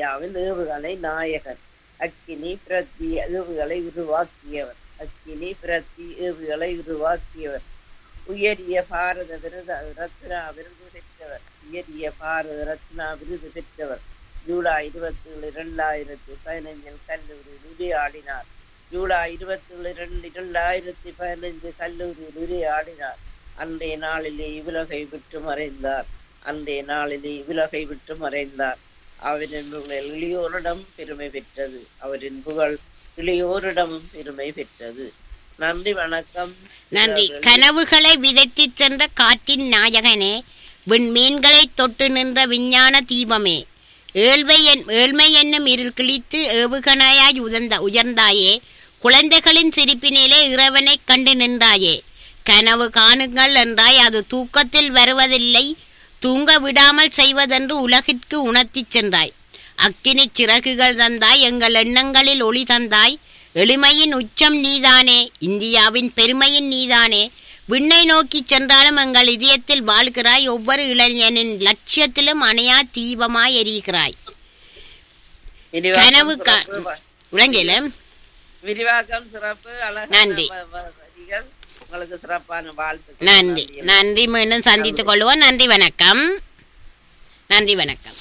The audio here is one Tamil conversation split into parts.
இந்தியாவின் ஏவுகணை நாயகர் அக்கினி பிரத்தி ஏவுகளை உருவாக்கியவர் அக்கினி பிரத்தி ஏவுகளை உருவாக்கியவர் உயரிய பாரத விருத ரத்னா விருது பெற்றவர் உயரிய பாரத ரத்னா விருது பெற்றவர் ஜூலை இருபத்தி ஏழு இரண்டாயிரத்தி பதினைஞ்சில் கல்லூரியில் உரையாடினார் ஜூலை இருபத்தி ஏழு இரண்டு இரண்டாயிரத்தி பதினைந்து கல்லூரியில் உரையாடினார் அன்றைய நாளிலே இவ்வுலகை விட்டு மறைந்தார் அன்றைய நாளிலே இவ்வுலகை விட்டு மறைந்தார் அவரின் புகழ் இளையோரிடம் பெருமை பெற்றது அவரின் புகழ் இளையோரிடமும் பெருமை பெற்றது நன்றி வணக்கம் நன்றி கனவுகளை விதைத்துச் சென்ற காற்றின் நாயகனே விண்மீன்களை தொட்டு நின்ற விஞ்ஞான தீபமே ஏழ்வை என் ஏழ்மை என்னும் இருள் கிழித்து ஏவுகணையாய் உயர்ந்த உயர்ந்தாயே குழந்தைகளின் சிரிப்பினிலே இறைவனைக் கண்டு நின்றாயே கனவு காணுங்கள் என்றாய் அது தூக்கத்தில் வருவதில்லை தூங்க விடாமல் செய்வதென்று உலகிற்கு உணர்த்திச் சென்றாய் அக்கினிச் சிறகுகள் தந்தாய் எங்கள் எண்ணங்களில் ஒளி தந்தாய் எளிமையின் உச்சம் நீதானே இந்தியாவின் பெருமையின் நீதானே விண்ணை நோக்கி சென்றாலும் எங்கள் இதயத்தில் வாழ்கிறாய் ஒவ்வொரு இளைஞனின் லட்சியத்திலும் அணையா தீபமாய் எரிகிறாய் விரிவாக்கம் கனவு கா- சிறப்பு வ- விளங்கல விரிவாக்கம் சிறப்பு அழகான நன்றி. வ- வ- வரிகள் உங்களுக்கு சிறப்பான வாழ்த்துக்கள் நன்றி நன்றி மீண்டும் சந்தித்துக் கொள்வோம் நன்றி வணக்கம் நன்றி வணக்கம்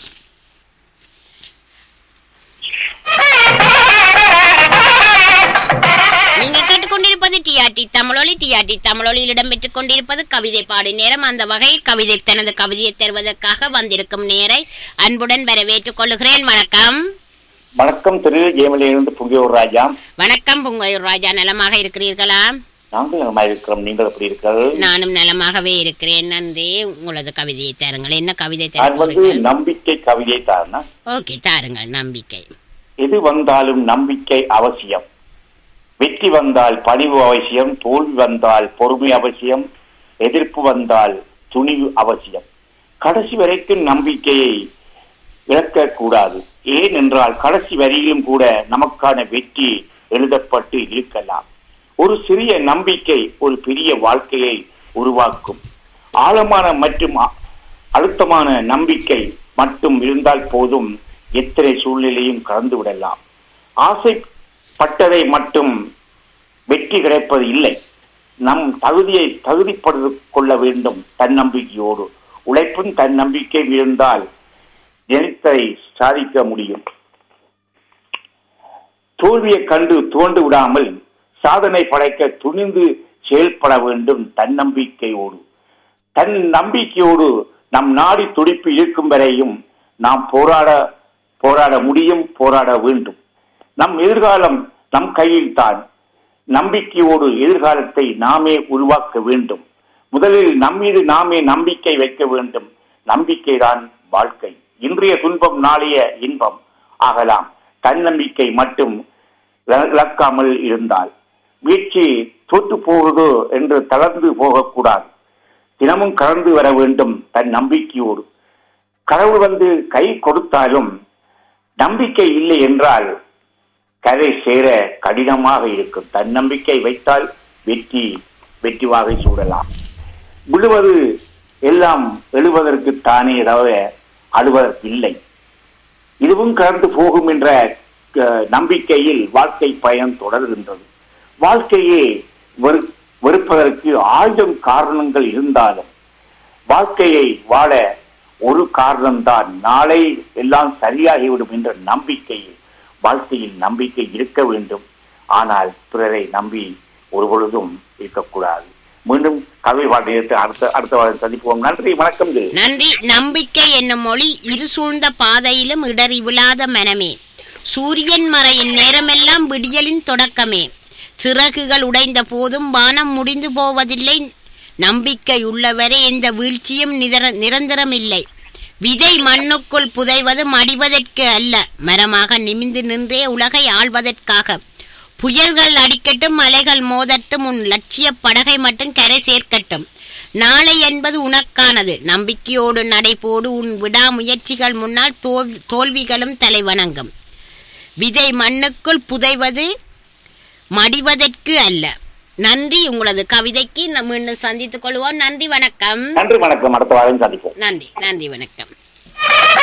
நீங்க கேட்டுக்கொண்டிருப்பது டிஆர்டி தமிழொலி டிஆர்டி தமிழொலியில் இடம்பெற்றுக் கொண்டிருப்பது கவிதை பாடு நேரம் அந்த வகையில் கவிதை தனது கவிதையை தருவதற்காக வந்திருக்கும் நேரை அன்புடன் வரவேற்றுக் கொள்கிறேன் வணக்கம் வணக்கம் திரு ஜெயமலியிலிருந்து புங்கியூர் ராஜா வணக்கம் புங்கையூர் ராஜா நலமாக இருக்கிறீர்களா நாங்கள் நலமாக இருக்கிறோம் நீங்கள் எப்படி இருக்கிறீர்கள் நானும் நலமாகவே இருக்கிறேன் நன்றி உங்களது கவிதையை தாருங்கள் என்ன கவிதை நான் வந்து தருகிறீர்கள் நம்பிக்கை கவிதை தாருனா ஓகே தாருங்கள் நம்பிக்கை எது வந்தாலும் நம்பிக்கை அவசியம் வெற்றி வந்தால் பணிவு அவசியம் தோல்வி வந்தால் பொறுமை அவசியம் எதிர்ப்பு வந்தால் துணிவு அவசியம் கடைசி வரைக்கும் நம்பிக்கையை இழக்கக்கூடாது ஏன் என்றால் கடைசி வரியிலும் கூட நமக்கான வெற்றி எழுதப்பட்டு இருக்கலாம் ஒரு சிறிய நம்பிக்கை ஒரு பெரிய வாழ்க்கையை உருவாக்கும் ஆழமான மற்றும் அ- அழுத்தமான நம்பிக்கை மட்டும் இருந்தால் போதும் எத்தனை சூழ்நிலையும் கடந்து விடலாம் ஆசைப்பட்டதை மட்டும் வெற்றி கிடைப்பது இல்லை நம் தகுதியை தகுதிப்படுத்திக் கொள்ள வேண்டும் தன்னம்பிக்கையோடு உழைப்பும் தன்னம்பிக்கை இருந்தால் நினைத்ததை சாதிக்க முடியும் தோல்வியை கண்டு துவண்டு விடாமல் சாதனை படைக்க துணிந்து செயல்பட வேண்டும் தன்னம்பிக்கையோடு தன் நம்பிக்கையோடு நம் நாடி துடிப்பு இருக்கும் வரையும் நாம் போராட போராட முடியும் போராட வேண்டும் நம் எதிர்காலம் நம் கையில் தான் நம்பிக்கையோடு எதிர்காலத்தை நாமே உருவாக்க வேண்டும் முதலில் நம்மீது நாமே நம்பிக்கை வைக்க வேண்டும் நம்பிக்கை தான் வாழ்க்கை இன்றைய துன்பம் நாளைய இன்பம் ஆகலாம் தன்னம்பிக்கை மட்டும் இழ- இழக்காமல் இருந்தால் முயற்சி தோற்று போகுதோ என்று தளர்ந்து போகக்கூடாது தினமும் கடந்து வர வேண்டும் தன் நம்பிக்கையோடு கடவுள் வந்து கை கொடுத்தாலும் நம்பிக்கை இல்லை என்றால் கரை சேர கடினமாக இருக்கும் தன்னம்பிக்கை வைத்தால் வெற்றி வெற்றி வாகை சூடலாம் விழுவது எல்லாம் எழுவதற்கு தானே தவிர அழுவதற்கு இல்லை இதுவும் கடந்து போகும் என்ற அஹ், நம்பிக்கையில் வாழ்க்கை பயணம் தொடர்கின்றது வாழ்க்கையே வெறு வெறுப்பதற்கு ஆயிரம் காரணங்கள் இருந்தாலும் வாழ்க்கையை வாழ ஒரு காரணம்தான் நாளை எல்லாம் சரியாகிவிடும் என்ற நம்பிக்கையில் வாழ்க்கையில் நம்பிக்கை இருக்க வேண்டும் ஆனால் பிறரை நம்பி ஒரு பொழுதும் இருக்கக்கூடாது மீண்டும் கவி பாட்டியத்தை அடுத்த அடுத்த வாரம் சந்திப்போம் நன்றி வணக்கம் திரு. நன்றி நம்பிக்கை என்னும் மொழி இருசூழ்ந்த பாதையிலும் இடறி விழாத மனமே சூரியன் மறையின் நேரமெல்லாம் விடியலின் தொடக்கமே சிறகுகள் உடைந்த போதும் வானம் முடிந்து போவதில்லை நம்பிக்கை உள்ளவரை எந்த வீழ்ச்சியும் நிதர நிரந்தரமில்லை விதை மண்ணுக்குள் புதைவது மடிவதற்கு அல்ல மரமாக நிமிந்து நின்றே உலகை ஆள்வதற்காக புயல்கள் அடிக்கட்டும் அலைகள் மோதட்டும் உன் லட்சிய படகை மட்டும் கரை சேர்க்கட்டும் நாளை என்பது உனக்கானது நம்பிக்கையோடு நடைபோடு உன் விடாமுயற்சிகள் முன்னால் தோல் தோல்விகளும் தலைவணங்கும் விதை மண்ணுக்குள் புதைவது மடிவதற்கு அல்ல நன்றி உங்களது கவிதைக்கு நம்ம மீண்டும் சந்தித்துக் கொள்வோம் நன்றி வணக்கம் நன்றி வணக்கம் அடுத்த வாரம் சந்திப்போம் நன்றி நன்றி வணக்கம்